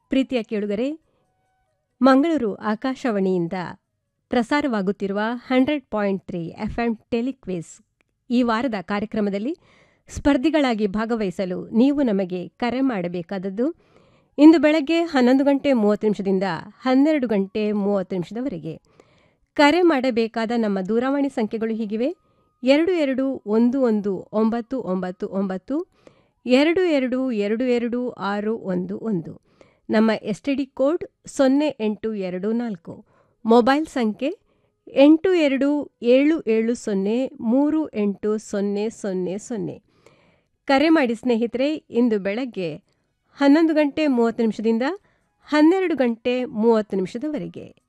ಪ್ರೀತಿಯ ಕೇಳುಗರೆ ಮಂಗಳೂರು ಆಕಾಶವಾಣಿಯಿಂದ ಪ್ರಸಾರವಾಗುತ್ತಿರುವ hundred point three FM telequiz ಈ ವಾರದ ಕಾರ್ಯಕ್ರಮದಲ್ಲಿ ಸ್ಪರ್ಧಿಗಳಾಗಿ ಭಾಗವಹಿಸಲು ನೀವು ನಮಗೆ ಕರೆ ಮಾಡಬೇಕಾದದ್ದು ಇಂದು ಬೆಳಗ್ಗೆ ಹನ್ನೊಂದು ಗಂಟೆ ಮೂವತ್ತು ನಿಮಿಷದಿಂದ ಹನ್ನೆರಡು ಗಂಟೆ ಮೂವತ್ತು ನಿಮಿಷದವರೆಗೆ ಕರೆ ಮಾಡಬೇಕಾದ ನಮ್ಮ ದೂರವಾಣಿ ಸಂಖ್ಯೆಗಳು ಹೀಗಿವೆ ಎರಡು ಎರಡು ಒಂದು ಒಂದು ಒಂಬತ್ತು ಒಂಬತ್ತು ಒಂಬತ್ತು ಎರಡು ಎರಡು ಎರಡು ಎರಡು ಆರು ಒಂದು ಒಂದು ನಮ್ಮ ಎಸ್ ಟಿ ಡಿ ಕೋಡ್ ಸೊನ್ನೆ ಎಂಟು ಎರಡು ನಾಲ್ಕು ಮೊಬೈಲ್ ಸಂಖ್ಯೆ ಎಂಟು ಎರಡು ಏಳು ಏಳು ಸೊನ್ನೆ ಮೂರು ಎಂಟು ಸೊನ್ನೆ ಸೊನ್ನೆ ಸೊನ್ನೆ ಕರೆ ಮಾಡಿ ಸ್ನೇಹಿತರೆ ಇಂದು ಬೆಳಗ್ಗೆ ಹನ್ನೊಂದು ಗಂಟೆ ಮೂವತ್ತು ನಿಮಿಷದಿಂದ ಹನ್ನೆರಡು ಗಂಟೆ ಮೂವತ್ತು ನಿಮಿಷದವರೆಗೆ